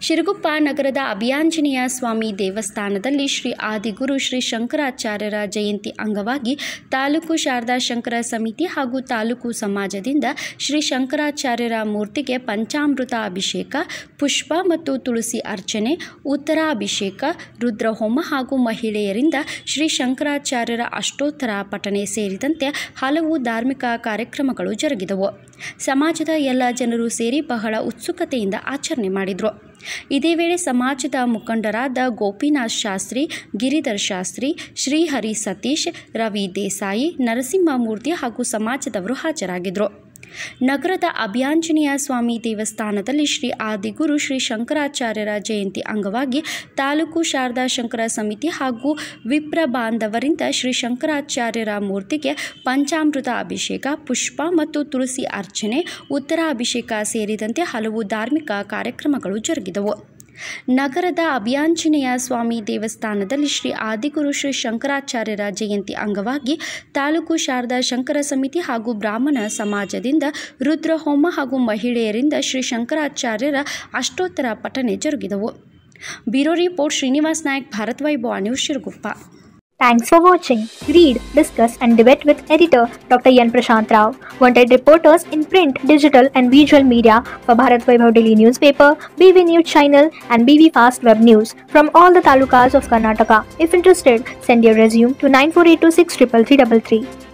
ಶಿರಗುಪ್ಪ ನಗರದ ಅಭಿಯಾಂಜನೇಯ ಸ್ವಾಮಿ ದೇವಸ್ಥಾನದಲ್ಲಿ ಶ್ರೀ ಆದಿಗುರು ಶ್ರೀ ಶಂಕರಾಚಾರ್ಯರ ಜಯಂತಿ ಅಂಗವಾಗಿ ತಾಲೂಕು ಶಾರದಾ ಶಂಕರ ಸಮಿತಿ ಹಾಗೂ ತಾಲೂಕು ಸಮಾಜದಿಂದ ಶ್ರೀ ಶಂಕರಾಚಾರ್ಯರ ಮೂರ್ತಿಗೆ ಪಂಚಾಮೃತ ಅಭಿಷೇಕ ಪುಷ್ಪ ಮತ್ತು ತುಳಸಿ ಅರ್ಚನೆ ಉತ್ತರಾಭಿಷೇಕ ರುದ್ರಹೋಮ ಹಾಗೂ ಮಹಿಳೆಯರಿಂದ ಶ್ರೀ ಶಂಕರಾಚಾರ್ಯರ ಅಷ್ಟೋತ್ತರ ಪಠನೆ ಸೇರಿದಂತೆ ಹಲವು ಧಾರ್ಮಿಕ ಕಾರ್ಯಕ್ರಮಗಳು ಜರುಗಿದವು ಸಮಾಜದ ಎಲ್ಲ ಜನರು ಸೇರಿ ಬಹಳ ಉತ್ಸುಕತೆಯಿಂದ ಆಚರಣೆ ಮಾಡಿದರು ಇದೇ ವೇಳೆ ಸಮಾಜದ ಮುಖಂಡರಾದ ಗೋಪಿನಾಥ್ ಶಾಸ್ತ್ರಿ ಗಿರಿಧರ್ ಶಾಸ್ತ್ರಿ ಶ್ರೀಹರಿ ಸತೀಶ್ ರವಿ ದೇಸಾಯಿ ನರಸಿಂಹಮೂರ್ತಿ ಹಾಗೂ ಸಮಾಜದವರು ಹಾಜರಾಗಿದ್ದರು ನಗರದ ಅಭಿಯಾಂಜನೇಯ ಸ್ವಾಮಿ ದೇವಸ್ಥಾನದಲ್ಲಿ ಶ್ರೀ ಆದಿಗುರು ಶ್ರೀ ಶಂಕರಾಚಾರ್ಯರ ಜಯಂತಿ ಅಂಗವಾಗಿ ತಾಲೂಕು ಶಾರದಾ ಶಂಕರ ಸಮಿತಿ ಹಾಗೂ ವಿಪ್ರ ಬಾಂಧವರಿಂದ ಶ್ರೀ ಶಂಕರಾಚಾರ್ಯರ ಮೂರ್ತಿಗೆ ಪಂಚಾಮೃತ ಅಭಿಷೇಕ ಪುಷ್ಪ ಮತ್ತು ತುಳಸಿ ಅರ್ಚನೆ ಉತ್ತರಾಭಿಷೇಕ ಸೇರಿದಂತೆ ಹಲವು ಧಾರ್ಮಿಕ ಕಾರ್ಯಕ್ರಮಗಳು ಜರುಗಿದವು ನಗರದ ಅಭಿಯಾಂಜನೇಯ ಸ್ವಾಮಿ ದೇವಸ್ಥಾನದಲ್ಲಿ ಶ್ರೀ ಆದಿಗುರು ಶ್ರೀ ಶಂಕರಾಚಾರ್ಯರ ಜಯಂತಿ ಅಂಗವಾಗಿ ತಾಲೂಕು ಶಾರದಾ ಶಂಕರ ಸಮಿತಿ ಹಾಗೂ ಬ್ರಾಹ್ಮಣ ಸಮಾಜದಿಂದ ರುದ್ರಹೋಮ ಹಾಗೂ ಮಹಿಳೆಯರಿಂದ ಶ್ರೀ ಶಂಕರಾಚಾರ್ಯರ ಅಷ್ಟೋತ್ತರ ಪಠನೆ ಜರುಗಿದವು bureau report Srinivas Nayak Bharat Vaibhava news Shiraguppa Thanks for watching. Read, discuss, and debate with editor Dr. Yan Prashant Rao. Wanted reporters in print, digital, and visual media for Bharat Vaibhav Daily Newspaper, BV News Channel, and BV Fast Web News from all the talukas of Karnataka. If interested, send your resume to 9482633333.